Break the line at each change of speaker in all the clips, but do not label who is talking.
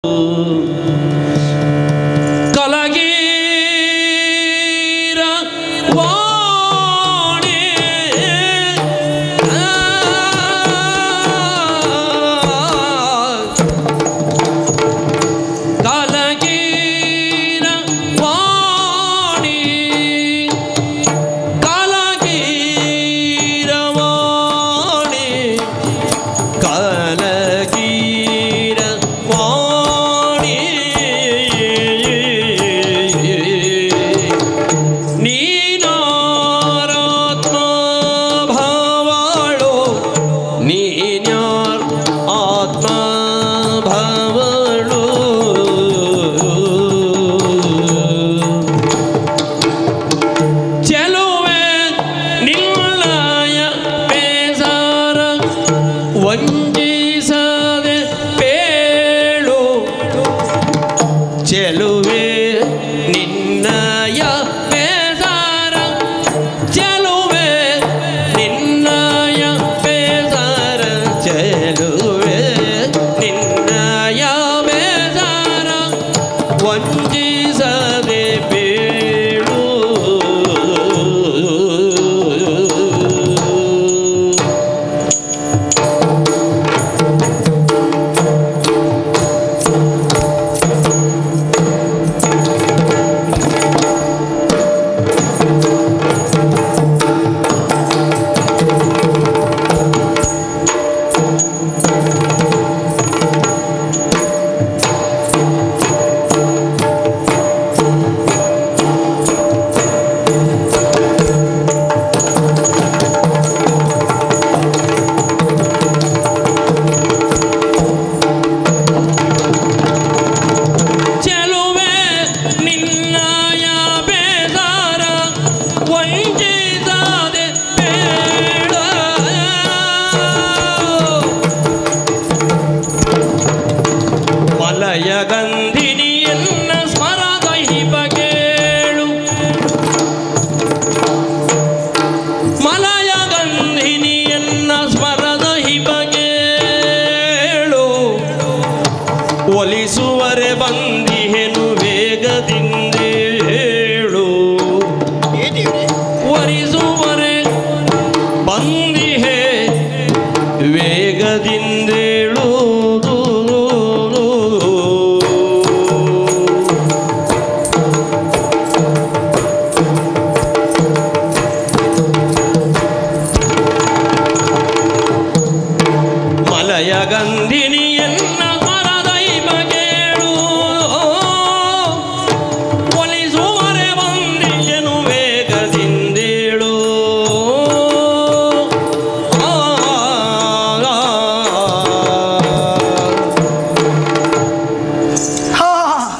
ಕಲಗೀರ ವಾಣಿ ಕಲಗೀರ ವಾಣಿ ಕಲಗೀರ ವಾಣಿ ಕಲಗೀರ ವಾಣಿ ನೀನಾರಾತ್ಮ ಭಾವಳು ನೀನ್ಯಾರ್ ಆತ್ಮ ಭಾವಳು ಚೆಲುವೆ ನಿಲ್ಲಯ ಬೇಸಾರ ವಂಚಿಸದೆ ಪೇಳು ಚೆಲುವೆ ನಿನ್ನಯ ಬೇಸಾರ ಚೆಲುವೆ ನಿನ್ನಯ ಬೇಸಾರ ಚೆಲುವೆ ನಿನ್ನಯ ಬೇಸಾರ ವಂಚಿಸದೆ ಬೀಳು ಚೆಲುವೆ ನಿನ್ನಯ ಬೇದಾರ ವಂಚಿಸದೆ ಬೇಡ ಮಲಯ ಗಂಧಿನಿಯನ್ನ ಸ್ಮರದ ಹಿಬಗೇಳು ಮಲಯ ಗಂಧಿನಿಯನ್ನ ಸ್ಮರದ ಹಿಬಗೇಳು ಒಲಿಸುವರೆ ಬಂದಿಹೆನು ವೇಗದಿಂದೇಳು ಒಲಿಸುವರೆ ಬಂದಿಹೆ ವೇಗದಿಂದೇಳು ಮಲಯ ಗಂಧಿನಿಯನ್ನ ಮರದೈ ಬಗೇಳು ಒಲಿಸುವರೆ ಬಂದಿಯನು ವೇಗದಿಂದೇಳು ಆ, ಆ,
ಹಾ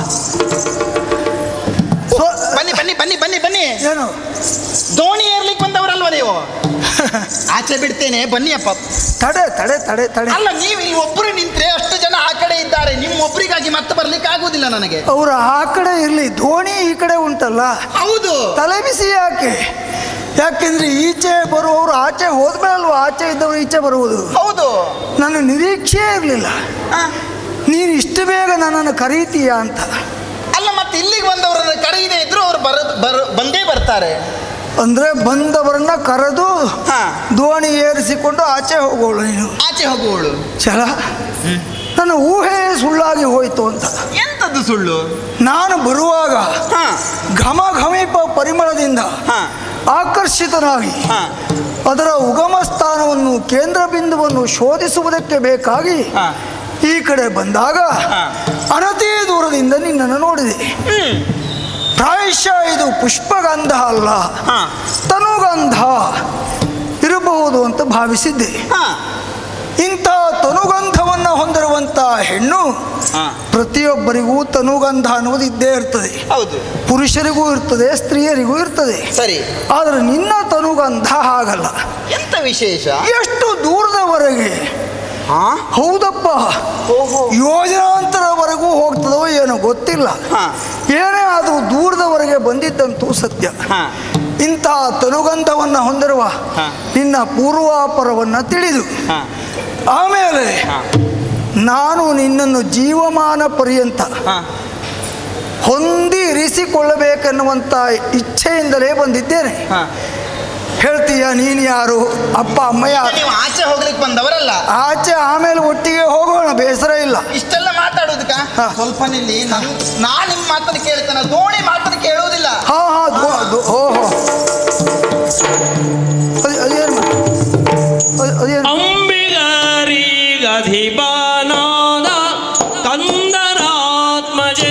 ಸೊ-
ಬನ್ನಿ ಬನ್ನಿ ಬನ್ನಿ ಬನ್ನಿ ಬನ್ನಿ
ಏನು
ದೋಣಿ ಏರ್ಲಿಕ್ಕೆ ಬಂದವರಲ್ವ ನೀವು ಆಚೆ ಬಿಡ್ತೇನೆ ಬನ್ನಿ ಅಪ್ಪ
ತಡೆ ತಡೆ ತಡೆ ತಡೆ
ಅಲ್ಲ ನೀವು ಇಲ್ಲಿ ಒಬ್ಬರು ನಿಂತ್ರೆ ಅಷ್ಟು ಜನ ಆ ಕಡೆ ಇದ್ದಾರೆ ನಿಮ್ಮ ಒಬ್ಬರಿಗಾಗಿ ಮತ್ತೆ ಬರ್ಲಿಕ್ಕೆ ಆಗುದಿಲ್ಲ ನನಗೆ
ಅವ್ರು ಆ ಕಡೆ ಇರಲಿ ಧೋನಿ ಈ ಕಡೆ ಉಂಟಲ್ಲ
ಹೌದು
ತಲೆ ಬಿಸಿ ಯಾಕೆ ಯಾಕೆಂದ್ರೆ ಈಚೆ ಬರುವವರು ಆಚೆ ಹೋದ್ಮೇಲೆ ಅಲ್ವಾ ಆಚೆ ಇದ್ದವರು ಈಚೆ ಬರುವುದು
ಹೌದು
ನನ್ನ ನಿರೀಕ್ಷೆ ಇರಲಿಲ್ಲ
ಆ,
ನೀನು ಇಷ್ಟು ಬೇಗ ನನ್ನನ್ನು ಕರೀತೀಯ ಅಂತ
ಅಲ್ಲ ಮತ್ತೆ ಇಲ್ಲಿಗೆ ಬಂದವರನ್ನ ಕರೆಯದೇ ಇದ್ರು ಅವ್ರು ಬರ ಬರ ಬಂದೇ ಬರ್ತಾರೆ
ಅಂದ್ರೆ ಬಂದವರನ್ನ ಕರೆದು
ಹಾ
ದೋಣಿ ಏರಿಸಿಕೊಂಡು ಆಚೆ ಹೋಗೋಳು ನೀನು
ಆಚೆ ಹೋಗುವಳು
ಚಲ ನನ್ನ ಊಹೆ ಸುಳ್ಳಾಗಿ ಹೋಯ್ತು ಅಂತ
ಎಂತದ್ದು ಸುಳ್ಳು
ನಾನು ಬರುವಾಗ
ಹಾ
ಘಮ ಘಮಿಪ ಪರಿಮಳದಿಂದ
ಹಾ
ಆಕರ್ಷಿತನಾಗಿ
ಹಾ
ಅದರ ಉಗಮ ಸ್ಥಾನವನ್ನು ಕೇಂದ್ರ ಬಿಂದುವನ್ನು ಶೋಧಿಸುವುದಕ್ಕೆ ಬೇಕಾಗಿ
ಹಾ.
ಈ ಕಡೆ ಬಂದಾಗ
ಹಾ.
ಅನತಿ ದೂರದಿಂದ ನಿನ್ನನ್ನು ನೋಡಿದೆ
ಹ್ಮ್
ಪ್ರಾಯಶಃ ಇದು ಪುಷ್ಪಗಂಧ ಅಲ್ಲ
ಹಾ
ತನುಗಂಧ ಇರಬಹುದು ಅಂತ ಭಾವಿಸಿದ್ದೆ
ಹಾ
ಇಂಥ ತನುಗಂಧವನ್ನು ಹೊಂದಿರುವಂಥ ಹೆಣ್ಣು
ಹಾ
ಪ್ರತಿಯೊಬ್ಬರಿಗೂ ತನುಗಂಧ ಅನ್ನುವುದು ಇದ್ದೇ ಇರ್ತದೆ
ಹೌದು
ಪುರುಷರಿಗೂ ಇರ್ತದೆ ಸ್ತ್ರೀಯರಿಗೂ ಇರ್ತದೆ
ಸರಿ
ಆದರೆ ನಿನ್ನ ತನುಗಂಧ ಹಾಗಲ್ಲ
ಎಂತ ವಿಶೇಷ
ಎಷ್ಟು ದೂರದವರೆಗೆ
ಹಾ
ಹೌದಪ್ಪ
ಓಹೋ
ಯೋಜನಾಂತರವರೆಗೂ ಹೋಗ್ತದೋ ಏನೋ ಗೊತ್ತಿಲ್ಲ
ಹಾ.
ಏನೇ ಆದರೂ ದೂರದವರೆಗೆ ಬಂದಿದ್ದಂತೂ ಸತ್ಯ
ಹಾ
ಇಂಥ ತನುಗಂಧವನ್ನು ಹೊಂದಿರುವ
ಹಾ.
ನಿನ್ನ ಪೂರ್ವಾಪರವನ್ನು ತಿಳಿದು
ಹಾ
ಆಮೇಲೆ
ಹಾ
ನಾನು ನಿನ್ನನ್ನು ಜೀವಮಾನ ಪರ್ಯಂತ
ಹಾ
ಹೊಂದಿ ಇರಿಸಿಕೊಳ್ಳಬೇಕೆನ್ನುವಂಥ ಇಚ್ಛೆಯಿಂದಲೇ ಬಂದಿದ್ದೇನೆ
ಹಾ
ಹೇಳ್ತೀಯ ನೀನು ಯಾರು ಅಪ್ಪ ಅಮ್ಮ ಯಾರು
ನೀವು ಆಚೆ ಹೋಗ್ಲಿಕ್ಕೆ ಬಂದವರಲ್ಲ
ಆಚೆ ಆಮೇಲೆ ಒಟ್ಟಿಗೆ ಹೋಗೋಣ ಬೇಸರ ಇಲ್ಲ
ಇಷ್ಟೆಲ್ಲ ಮಾತಾಡೋದಕ್ಕ
ಹಾ.
ಸ್ವಲ್ಪ ನಿಲ್ಲಿ ನನ್ ನಾ ನಿಮ್ ಮಾತನ್ನು ಕೇಳ್ತೇನೆ ದೋಣಿ ಮಾತನ್ನು ಕೇಳುವುದಿಲ್ಲ
ಹಾ ಹಾ ದೋ- ದೋ- ಓಹೋ ಅದ್- ಅದೇನು ಅದ್- ಅದೇನು
ಅಂಬಿಗರಿಗಧಿಪನಾದ ಕಂದರಾತ್ಮಜೆ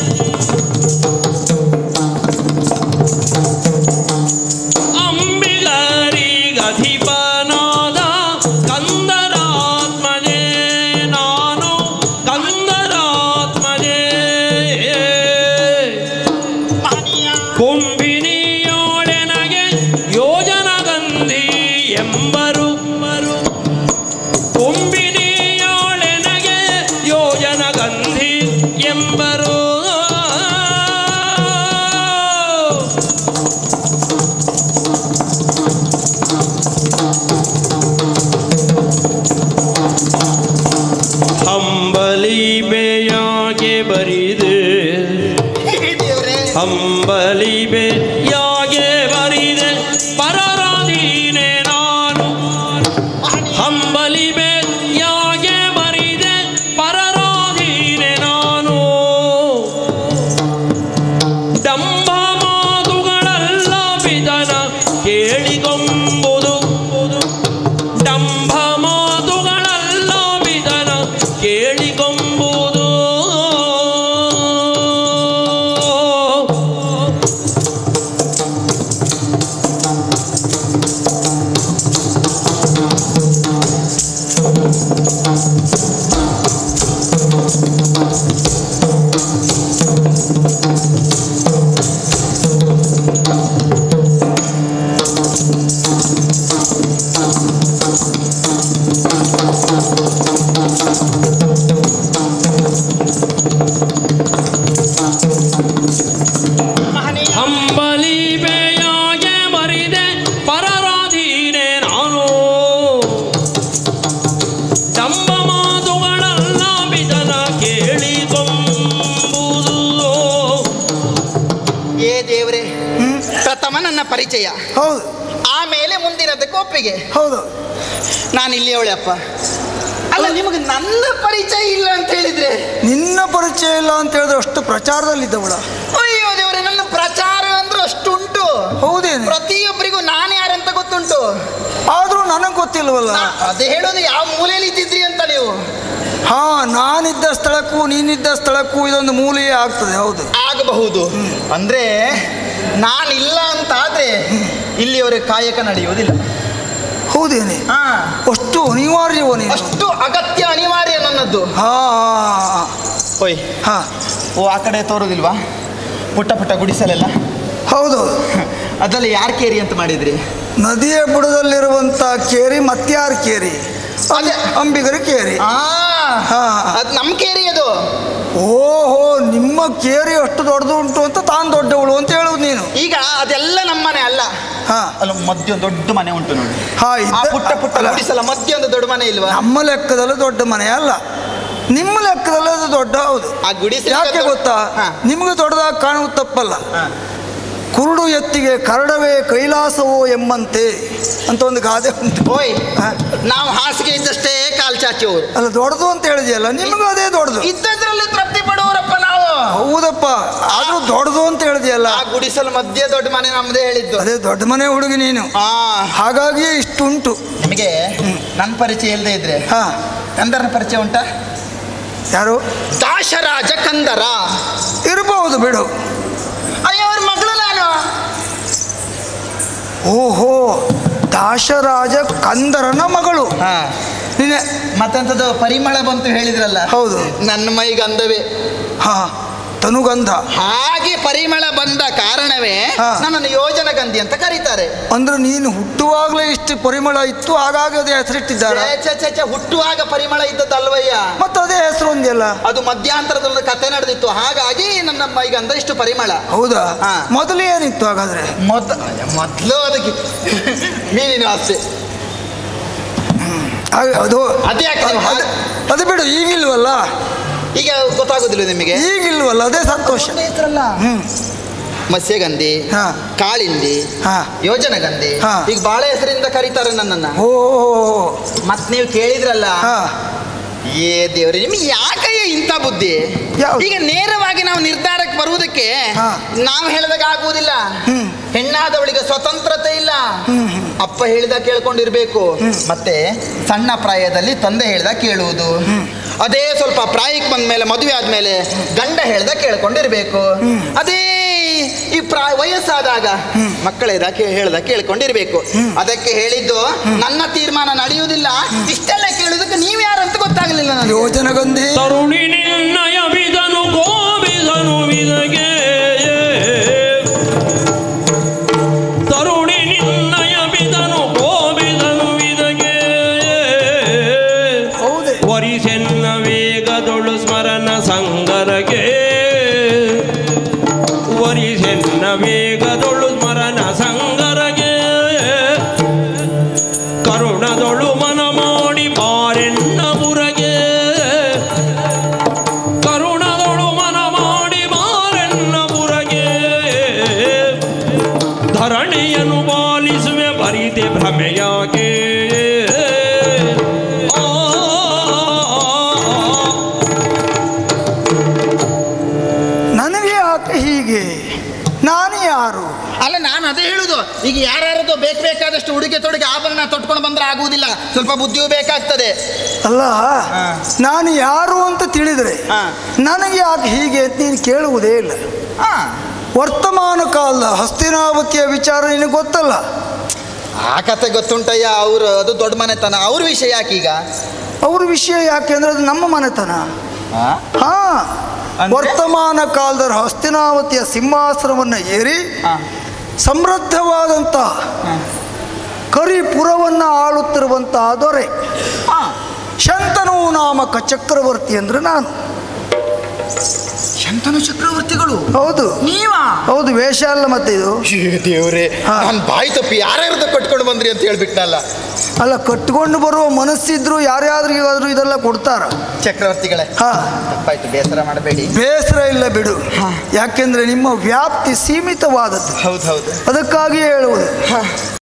ಅಂಬಿಗರಿಗಧಿಪನಾದ ಕಂದರಾತ್ಮಜೆ ನಾನು ಕಂದರಾತ್ಮಜೆ ಕುಂಭಿನಿಯೋಳೆನಗೆ ಯೋಜನಗಂಧಿ ಎಂಬರು ಕುಂಭಿನಿಯೋಳೆನಗೆ ಯೋಜನಗಂಧಿ ಎಂಬರು ಹಂಬಲಿ ಬೇಯಾಗೆ ಬರಿದೆ
ದೇವ್ರೇ
ಹಂಬಲಿಬೆ ಯಾಗೆ ಬರಿದೆ ಪರರಾಧೀನೆ ನಾನು ಹಂಬಲಿಬೆ ಯಾಗೆ ಬರಿದೆ ಪರರಾಧೀನೆ ನಾನು ಡಂಬ ಮಾತುಗಳಲ್ಲ ಬಿದನ ಕೇಳಿಕೊಂಬುದು ಡಂಬ ಮಾತುಗಳಲ್ಲ ಬಿದನ ಕೇಳಿಕೊಂಬುದು
ಮಹನೀಯ
ಹಂಬಲಿ ಬೇಯಾಗೆ ಮರಿದೆ ಪರರಾಧೀನೆ ನಾನು ಡಂಬ ಮಾತುಗಳಲ್ಲ ಬಿದನ ಕೇಳಿಕೊಂಬುದು
ಏ ದೇವ್ರೆ ಪ್ರಥಮ ನನ್ನ ಪರಿಚಯ
ಹೌದು
ಆಮೇಲೆ ಮುಂದಿನದಕ್ಕೆ ಒಪ್ಪಿಗೆ
ಹೌದು
ನಾನು ಇಲ್ಲಿಯವಳೆ ಅಪ್ಪ ಅಲ್ಲ ನಿಮಗೆ ನನ್ನ ಪರಿಚಯ ಇಲ್ಲ ಅಂತ ಹೇಳಿದ್ರೆ
ನಿನ್ನ ಪರಿಚಯ ಇಲ್ಲ ಅಂತ ಹೇಳಿದ್ರೆ ಅಷ್ಟು ಪ್ರಚಾರದಲ್ಲಿದ್ದವಳ
ಅಯ್ಯೋ ದೇವ್ರೆ ನನ್ನ ಪ್ರಚಾರ ಅಂದ್ರೆ ಅಷ್ಟುಂಟು
ಹೌದೇನೆ
ಪ್ರತಿಯೊಬ್ಬರಿಗೂ ನಾನು ಯಾರಂತ ಗೊತ್ತುಂಟು
ಆದ್ರೂ ನನಗೆ ಗೊತ್ತಿಲ್ವಲ್ಲ
ನಾ- ಅದೇ ಹೇಳೋದು ಯಾವ ಮೂಲೆಯಲ್ಲಿ ಇದ್ದಿದ್ರಿ ಅಂತ ನೀವು
ಹಾ ನಾನಿದ್ದ ಸ್ಥಳಕ್ಕೂ ನೀನಿದ್ದ ಸ್ಥಳಕ್ಕೂ ಇದೊಂದು ಮೂಲೆಯೇ ಆಗ್ತದೆ ಹೌದು
ಆಗಬಹುದು ಅಂದ್ರೆ ನಾನಿಲ್ಲ ಅಂತ ಆದ್ರೆ ಇಲ್ಲಿಯವರೆಗೆ ಕಾಯಕ ನಡೆಯುವುದಿಲ್ಲ
ಹೌದೇನೆ
ಹಾ
ಅಷ್ಟು ಅನಿವಾರ್ಯವೋ ನೀನು
ಅಷ್ಟು ಅಗತ್ಯ ಅನಿವಾರ್ಯ ನನ್ನದ್ದು
ಹಾ
ಓಯ್
ಹಾ
ಓ ಆ ಕಡೆ ತೋರುದಿಲ್ವಾ ಪುಟ್ಟ ಪುಟ್ಟ ಗುಡಿಸಲೆಲ್ಲ
ಹೌದು
ಅದರಲ್ಲಿ ಯಾರ್ ಕೇರಿ ಅಂತ ಮಾಡಿದ್ರಿ
ನದಿಯ ಬುಡದಲ್ಲಿರುವಂತ ಕೇರಿ ಮತ್ಯಾರ ಕೇರಿ
ಅದೇ.
ಅಂಬಿಗರ ಕೇರಿ
ಆ
ಹಾ.
ಅದ್ ನಮ್ ಕೇರಿ ಅದು
ಓಹೋ ನಿಮ್ಮ ಕೇರಿ ಅಷ್ಟು ದೊಡ್ಡದು ಉಂಟು ಅಂತ ತಾನು ದೊಡ್ಡವಳು ಅಂತ ಹೇಳುದು ನೀನು
ಈಗ ಅದೆಲ್ಲ ನಮ್ಮನೆ ಅಲ್ಲ
ಹಾ
ಅಲ್ಲ ಮಧ್ಯ ಒಂದು ದೊಡ್ಡ ಮನೆ ಉಂಟು ನೋಡಿ
ಹಾ
ಆ
ಇದ್ದ-
ಪುಟ್ಟ ಪುಟ್ಟ
ಅಲ್ಲ,
ಗುಡಿಸಲ ಮಧ್ಯ ಒಂದು ದೊಡ್ಡ ಮನೆ ಇಲ್ವಾ
ನಮ್ಮ ಲೆಕ್ಕದಲ್ಲಿ ದೊಡ್ಡ ಮನೆ ಅಲ್ಲ ನಿಮ್ಮ ಲೆಕ್ಕದಲ್ಲಿ ಅದು ದೊಡ್ಡ ಹೌದು
ಆ ಗುಡಿಸಲ
ಯಾಕೆ ಗೊತ್ತಾ
ಹಾ.
ನಿಮಗೆ ದೊಡ್ಡದಾಗಿ ಕಾಣುವುದು ತಪ್ಪಲ್ಲ
ಹಾ.
ಕುರುಡು ಎತ್ತಿಗೆ ಕರಡವೇ ಕೈಲಾಸವೋ ಎಂಬಂತೆ ಅಂತ ಒಂದು ಗಾದೆ ಉಂಟು
ಓಯ್
ಹಾ.
ನಾವು ಹಾಸಿಗೆ ಇದ್ದಷ್ಟೇ ಕಾಲ್ ಚಾಚುವವರು
ಅಲ್ಲ ದೊಡ್ಡದು ಅಂತ ಹೇಳಿದೆಯಲ್ಲ ನಿಮಗೂ ಅದೇ ದೊಡ್ಡದು
ಇದ್ದದ್ರಲ್ಲಿ ತೃಪ್ತಿ ಪಡುವರಪ್ಪ ನಾವು
ಹೌದಪ್ಪ ಆದ್ರೂ ದೊಡ್ಡದು ಅಂತ ಹೇಳಿದೆಯಲ್ಲ
ಆ ಗುಡಿಸಲು ಮಧ್ಯ ದೊಡ್ಡ ಮನೆ ನಮ್ದೇ ಹೇಳಿದ್ದು
ಅದೇ ದೊಡ್ಡ ಮನೆ ಹುಡುಗಿ ನೀನು
ಆ
ಹಾಗಾಗಿ ಇಷ್ಟುಂಟು
ನಿಮಗೆ ನನ್ನ ಪರಿಚಯ ಇಲ್ಲದೆ ಇದ್ರೆ
ಹಾ
ಕಂದರನ ಪರಿಚಯ ಉಂಟಾ
ಯಾರು
ದಾಶರಾಜ ಕಂದರ
ಇರಬಹುದು ಬಿಡು
ಅಯ್ಯೋ ಅವ್ರ ಮಗಳು ನಾನು
ಓಹೋ ದಾಶರಾಜ ಕಂದರನ ಮಗಳು
ಹಾ
ನೀನೆ
ಮತ್ತೆಂಥದ್ದು ಪರಿಮಳ ಬಂತು ಹೇಳಿದ್ರಲ್ಲ
ಹೌದು.
ನನ್ನ ಮೈ ಗಂಧವೇ
ಹಾ ತನುಗಂಧ
ಹಾಗೆ ಪರಿಮಳ ಬಂದ ಕಾರಣವೇ
ಹಾ.
ನನ್ನನ್ನು ಯೋಜನ ಗಂಧಿ ಅಂತ ಕರೀತಾರೆ
ಅಂದ್ರೆ ನೀನು ಹುಟ್ಟುವಾಗಲೇ ಇಷ್ಟು ಪರಿಮಳ ಇತ್ತು ಹಾಗಾಗಿ ಅದೇ ಹೆಸರಿಟ್ಟಿದ್ದಾರೆ
ಛೇ, ಛೇ, ಛೇ, ಛೇ, ಹುಟ್ಟುವಾಗ ಪರಿಮಳ ಇದ್ದದ್ದಲ್ವಯ್ಯ
ಮತ್ತೆ ಅದೇ ಹೆಸರು ಒಂದಿಲ್ಲ
ಅದು ಮಧ್ಯಾಂತರದಲ್ಲಿ ಕತೆ ನಡೆದಿತ್ತು ಹಾಗಾಗಿ ನನ್ನ ಮೈಗಂಧ ಇಷ್ಟು ಪರಿಮಳ
ಹೌದಾ
ಹಾ.
ಮೊದಲು ಏನಿತ್ತು ಹಾಗಾದ್ರೆ
ಮೊದ ಮೊದಲು ಅದಕ್ಕೆ ಮೀನಿನ ಆಸ್ತಿ
ಹಾಗೆ ಅದು
ಅದ್ಯಾಕೆ ನೀವು ಹಾಗೆ-
ಅದು- ಅದು ಬಿಡು ಈಗಿಲ್ವಲ್ಲ
ಈಗ ಗೊತ್ತಾಗೋದಿಲ್ಲ ನಿಮಗೆ
ಈಗಿಲ್ವಲ್ಲ ಅದೇ ಸಂತೋಷ ಹ್ಮ್
ಮತ್ಸ್ಯಗಂಧಿ
ಹಾ.
ಕಾಳಿಂದಿ
ಹಾ.
ಯೋಜನಗಂಧಿ
ಹಾ.
ಈಗ ಬಾಳೆ ಹೆಸರಿಂದ ಕರೀತಾರೆ ನನ್ನನ್ನ
ಓ
ಮತ್ ನೀವು ಕೇಳಿದ್ರಲ್ಲ
ಹಾ
ಏ ದೇವ್ರಿ ನಿಮ್ಗೆ ಯಾಕಯ್ಯ ಇಂಥ ಬುದ್ಧಿ
ಯಾವ್ದು?
ಈಗ ನೇರವಾಗಿ ನಾವು ನಿರ್ಧಾರಕ್ಕೆ ಬರುವುದಕ್ಕೆ
ಹಾ.
ನಾವು ಹೇಳಿದಾಗ ಆಗುವುದಿಲ್ಲ
ಹ್ಮ್.
ಹೆಣ್ಣಾದವಳಿಗೆ ಸ್ವತಂತ್ರತೆ ಇಲ್ಲ
ಹ್ಮ್, ಹ್ಮ್.
ಅಪ್ಪ ಹೇಳಿದ ಕೇಳ್ಕೊಂಡಿರ್ಬೇಕು ಮತ್ತೆ ಸಣ್ಣ ಪ್ರಾಯದಲ್ಲಿ ತಂದೆ ಹೇಳ್ದ ಕೇಳುವುದು ಅದೇ ಸ್ವಲ್ಪ ಪ್ರಾಯಕ್ಕೆ ಬಂದ ಮೇಲೆ ಮದುವೆ ಆದ್ಮೇಲೆ ಗಂಡ ಹೇಳ್ದ ಕೇಳ್ಕೊಂಡಿರ್ಬೇಕು ಅದೇ ಈ ಪ್ರಾಯ ವಯಸ್ಸಾದಾಗ ಮಕ್ಕಳೇದ ಕೇ ಹೇಳ್ದ ಕೇಳ್ಕೊಂಡಿರ್ಬೇಕು ಅದಕ್ಕೆ ಹೇಳಿದ್ದು ನನ್ನ ತೀರ್ಮಾನ ನಡೆಯುವುದಿಲ್ಲ ಇಷ್ಟೆಲ್ಲ ಕೇಳುವುದಕ್ಕೆ ನೀವು ಯಾರು ಅಂತ ಗೊತ್ತಾಗಲಿಲ್ಲ ನನಗೆ
ಯೋಜನಗಂಧಿ
ತರುಣಿ ನಿರ್ಣಯ ವಿಧನು ಗೋವಿದನು ವಿದಗೆ ತರುಣಿ ನಿರ್ಣಯ ವಿಧನು ಗೋವಿದನು ವಿದಗೆ
ಹೌದೇ
ವರಿಸೆನ್ನ ವೇಗದೊಳು ಸ್ಮರಣ ಸಂಗರಗೆ ವರಿಸೆನ್ನ ವೇಗದೊಳು ಸ್ಮರಣ ಸಂಗರಗೆ ಕರುಣದೊಳು ಮನ ಮಾಡಿ ಬಾರೆನ್ನ ಬುರಗೆ ಕರುಣದೊಳು ಮನ ಮಾಡಿ ಬಾರೆನ್ನ ಬುರಗೆ ಧರಣಿಯನ್ನು ಪಾಲಿಸುವೆ ಬರಿದೆ ಭ್ರಮೆಯಾಗೆ ಆ
ನನಗೆ ಯಾಕೆ ಹೀಗೆ ನಾನು ಯಾರು
ಅಲ್ಲ ನಾನು ಅದೇ ಹೇಳುದು ಈಗ ಯಾರ್ಯಾರದು ಬೇಕು ಬೇಕಾದಷ್ಟು ಉಡುಗೆ ತೊಡುಗೆ ಆಭರಣ ತೊಟ್ಕೊಂಡು ಬಂದ್ರೆ ಆಗುವುದಿಲ್ಲ ಸ್ವಲ್ಪ ಬುದ್ಧಿಯೂ ಬೇಕಾಗ್ತದೆ
ಅಲ್ಲ
ಹಾ.
ನಾನು ಯಾರು ಅಂತ ತಿಳಿದರೆ
ಹಾ.
ನನಗೆ ಯಾಕೆ ಹೀಗೆ ಅಂತ ನೀನು ಕೇಳುವುದೇ ಇಲ್ಲ
ಹಾ
ವರ್ತಮಾನ ಕಾಲದ ಹಸ್ತಿನಾವತಿಯ ವಿಚಾರ ನಿನಗೆ ಗೊತ್ತಲ್ಲ
ಆ ಕತೆ ಗೊತ್ತುಂಟಯ್ಯ ಅವರು ಅದು ದೊಡ್ಡ ಮನೆತನ ಅವ್ರ ವಿಷಯ ಯಾಕೆ ಈಗ
ಅವ್ರ ವಿಷಯ ಯಾಕೆ ಅಂದ್ರೆ ಅದು ನಮ್ಮ ಮನೆತನ ಹಾ
ಅಂದ್ರೆ?
ವರ್ತಮಾನ ಕಾಲದ ಹಸ್ತಿನಾವತಿಯ ಸಿಂಹಾಸನವನ್ನು ಏರಿ
ಹಾ.
ಸಮೃದ್ಧವಾದಂತಹ ಕರಿಪುರವನ್ನು ಆಳುತ್ತಿರುವಂತಹ ದೊರೆ
ಹಾ.
ಶಂತನು ನಾಮಕ ಚಕ್ರವರ್ತಿ ಅಂದ್ರೆ ನಾನು
ಶಂತನು ಚಕ್ರವರ್ತಿಗಳು
ಹೌದು
ನೀವಾ
ಹೌದು ವೇಷ ಅಲ್ಲ ಮತ್ತೆ ಇದು
ದೇವ್ರೆ
ಹಾ.
ನಾನು ಬಾಯಿ ತಪ್ಪಿ ಯಾರ್ಯಾರ್ದು ಕಟ್ಕೊಂಡು ಬಂದ್ರಿ ಅಂತ ಹೇಳ್ಬಿಟ್ನಲ್ಲ
ಅಲ್ಲ ಕಟ್ಕೊಂಡು ಬರುವ ಮನಸ್ಸಿದ್ರು ಯಾರ್ಯಾದ್ರಿಗಾದ್ರೂ ಇದೆಲ್ಲ ಕೊಡ್ತಾರ
ಚಕ್ರವರ್ತಿಗಳೇ
ಹಾ
ತಪ್ಪಾಯ್ತು ಬೇಸರ ಮಾಡಬೇಡಿ
ಬೇಸರ ಇಲ್ಲ ಬಿಡು ಯಾಕೆಂದ್ರೆ ನಿಮ್ಮ ವ್ಯಾಪ್ತಿ ಸೀಮಿತವಾದದ್ದು
ಹೌದು ಹೌದು
ಅದಕ್ಕಾಗಿ ಹೇಳುವುದು